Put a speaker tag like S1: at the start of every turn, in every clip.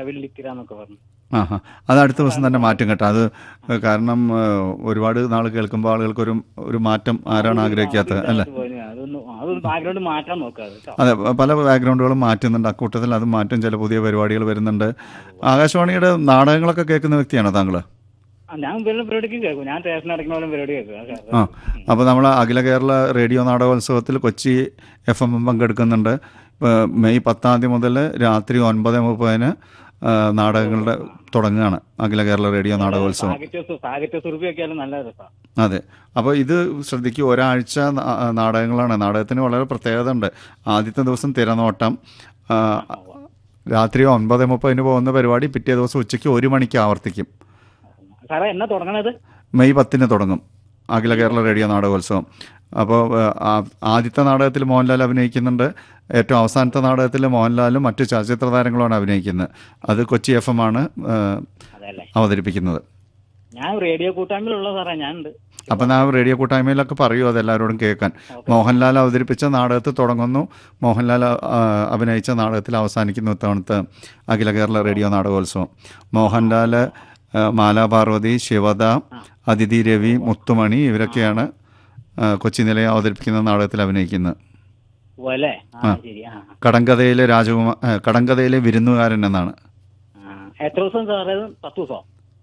S1: കരവില്ലിത്തിര എന്നൊക്കെ പറഞ്ഞു
S2: ആ ഹാ അത് അടുത്ത ദിവസം തന്നെ മാറ്റും കേട്ടോ അത് കാരണം ഏഹ്, ഒരുപാട് നാൾ കേൾക്കുമ്പോൾ ആളുകൾക്ക് ഒരു ഒരു മാറ്റം ആരാണ് ആഗ്രഹിക്കാത്തത് അല്ലേ
S1: അത് പോയി. അതൊന്ന് അതൊന്ന് ബാക്ക്ഗ്രൗണ്ട് മാറ്റാൻ നോക്കാം കേട്ടോ
S2: അതെ പല ബാക്ക്ഗ്രൗണ്ടുകളും മാറ്റുന്നുണ്ട് അക്കൂട്ടത്തിൽ അത് മാറ്റും ചില പുതിയ പരിപാടികൾ വരുന്നുണ്ട് ആകാശവാണിയുടെ നാടകങ്ങളൊക്കെ കേൾക്കുന്ന വ്യക്തിയാണോ താങ്കൾ
S1: ആ, ഞാൻ വല്ല പരിപാടിക്കും കേൾക്കും ഞാൻ സ്റ്റേഷൻ അടയ്ക്കുന്ന പോലെ പരിപാടി കേൾക്കും അത്
S2: ആ അപ്പോൾ നമ്മൾ അഖില കേരള റേഡിയോ നാടകോത്സവത്തിൽ കൊച്ചി എഫ് എം പങ്കെടുക്കുന്നുണ്ട് ഇപ്പോൾ മെയ് പത്താം തീയതി മുതൽ രാത്രി ഒൻപത് മുപ്പതിന് ആ, നാടകങ്ങളുടെ തുടങ്ങുകയാണ് അഖില കേരള റേഡിയോ നാടകോത്സവം
S1: സാഹിത്യ സു- സാഹിത്യ സുറുപ്പിയൊക്കെ ആയാലും നല്ല രസമാണ്
S2: അതെ അപ്പോൾ ഇത് ശ്രദ്ധിക്കുക ഒരാഴ്ച നാ- നാടകങ്ങളാണ് നാടകത്തിന് വളരെ പ്രത്യേകത ഉണ്ട് ആദ്യത്തെ ദിവസം തിരനോട്ടം ആ, രാത്രി ഒൻപത് മുപ്പതിന് പോകുന്ന പരിപാടി പിറ്റേ ദിവസം ഉച്ചയ്ക്ക് ഒരു മണിക്ക് ആവർത്തിക്കും
S1: സാറേ എന്നാ തുടങ്ങണത്
S2: മെയ് പത്തിന് തുടങ്ങും അഖില കേരള റേഡിയോ നാടകോത്സവം അപ്പോൾ ആദ്യത്തെ നാടകത്തിൽ മോഹൻലാൽ അഭിനയിക്കുന്നുണ്ട് ഏറ്റവും അവസാനത്തെ നാടകത്തിൽ മോഹൻലാലും മറ്റു ചലച്ചിത്ര താരങ്ങളുമാണ് അഭിനയിക്കുന്നത് അത് കൊച്ചി എഫ് എം ആണ് ആ,
S1: അതെല്ലേ
S2: അവതരിപ്പിക്കുന്നത്
S1: ഞാൻ റേഡിയോ കൂട്ടായ്മയിലുള്ള സാറേ ഞാൻ ഉണ്ട്
S2: അപ്പം ഞാൻ റേഡിയോ കൂട്ടായ്മയിലൊക്കെ പറയൂ അത് എല്ലാവരോടും കേൾക്കാൻ മോഹൻലാൽ അവതരിപ്പിച്ച നാടകത്തിൽ തുടങ്ങുന്നു മോഹൻലാൽ ആ, അഭിനയിച്ച നാടകത്തിൽ അവസാനിക്കുന്നു ഇത്തവണത്തെ അഖില കേരള റേഡിയോ നാടകോത്സവം മോഹൻലാൽ ആ, മാലാപാർവതി ശിവദ അതിഥി രവി മുത്തുമണി ഇവരൊക്കെയാണ് ആ, കൊച്ചി നിലയം അവതരിപ്പിക്കുന്ന നാടകത്തിൽ അഭിനയിക്കുന്നത്
S1: ഓ അല്ലേ ആ ശരി ആ
S2: കടങ്കഥയിലെ രാജകുമാർ ആ, കടങ്കഥയിലെ വിരുന്നുകാരൻ എന്നാണ്
S1: ആ. എത്ര ദിവസം സാറേ ഇത്? പത്ത് ദിവസം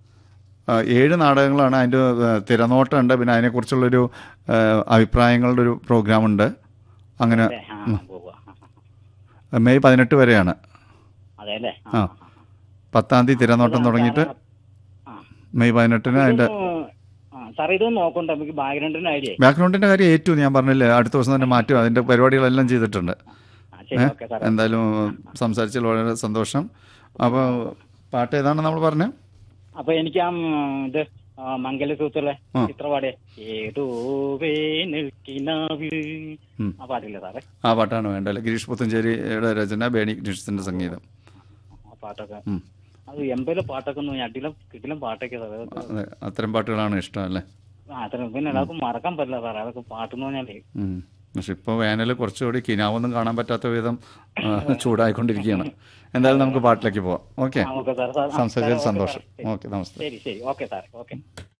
S2: ആ, ഏഴ് നാടകങ്ങളാണ് അതിൻ്റെ തിരനോട്ടമുണ്ട് പിന്നെ അതിനെക്കുറിച്ചുള്ളൊരു ആ, അഭിപ്രായങ്ങളുടെ ഒരു പ്രോഗ്രാമുണ്ട് അങ്ങനെ
S1: അല്ലേ ആ പോവാ ആ,
S2: മെയ് പതിനെട്ട് വരെയാണ്
S1: അതെ അല്ലേ
S2: ആ പത്താം തീയതി തിരനോട്ടം തുടങ്ങിയിട്ട്
S1: ആ
S2: മെയ് പതിനെട്ടിന് അതിൻ്റെ
S1: ഇതൊന്ന് ആ സാറേ ഇതൊന്ന് നോക്കണ്ട നമുക്ക് ബാക്ക്ഗ്രൗണ്ടിന് ഐഡിയ
S2: ബാക്ക്ഗ്രൗണ്ടിൻ്റെ കാര്യം ഏറ്റു ഞാൻ പറഞ്ഞില്ലേ അടുത്ത ദിവസം തന്നെ മാറ്റും അതിൻ്റെ പരിപാടികളെല്ലാം ചെയ്തിട്ടുണ്ട്
S1: ആ ശരി ഓക്കെ സാറേ
S2: എന്തായാലും സംസാരിച്ചതിൽ വളരെ സന്തോഷം അപ്പോൾ പാട്ട് ഏതാണ് നമ്മൾ പറഞ്ഞത്
S1: അപ്പൊ എനിക്ക് ആ ഉം, ഇത് ആ, മംഗലസൂത്രല്ലേ
S2: ആ.
S1: ചിത്രപാടിയ ഏതോ വേനൽക്കിനാവിൽ
S2: ഉം.
S1: ആ പാട്ടില്ലേ സാറേ
S2: ആ പാട്ടാണ് വേണ്ടത് അല്ലേ ഗിരീഷ് പുത്തഞ്ചേരിയുടെ രചന ബേണി ഗിരീഷിൻ്റെ സംഗീതം
S1: ആ പാട്ടൊക്കെ
S2: ഉം.
S1: അത് എൺപതിലെ പാട്ടൊക്കെ ഒന്ന് അടിയിലും കിട്ടിലും പാട്ടൊക്കെ സാറേ അതൊക്കെ
S2: അതെ അത്തരം പാട്ടുകളാണ് ഇഷ്ടം അല്ലേ
S1: ആ അത്ര പിന്നെ അതൊക്കെ മറക്കാൻ പറ്റില്ല സാറേ അതൊക്കെ പാട്ടെന്ന് പറഞ്ഞാലേ
S2: ഉം. പക്ഷെ ഇപ്പോൾ വേനൽ കുറച്ചുകൂടി കിനാവൊന്നും കാണാൻ പറ്റാത്ത വിധം ആ, ചൂടായിക്കൊണ്ടിരിക്കുകയാണ് എന്തായാലും നമുക്ക് പാട്ടിലേക്ക് പോവാം ഓക്കെ
S1: ആ ഓക്കെ സാർ സാർ ആ,
S2: സംസാരിച്ചതിൽ
S1: സാറേ, ഓക്കെ
S2: സന്തോഷം
S1: സാറേ.
S2: ഓക്കെ നമസ്തേ
S1: ശരി ശരി ഓക്കെ സാറേ ഓക്കെ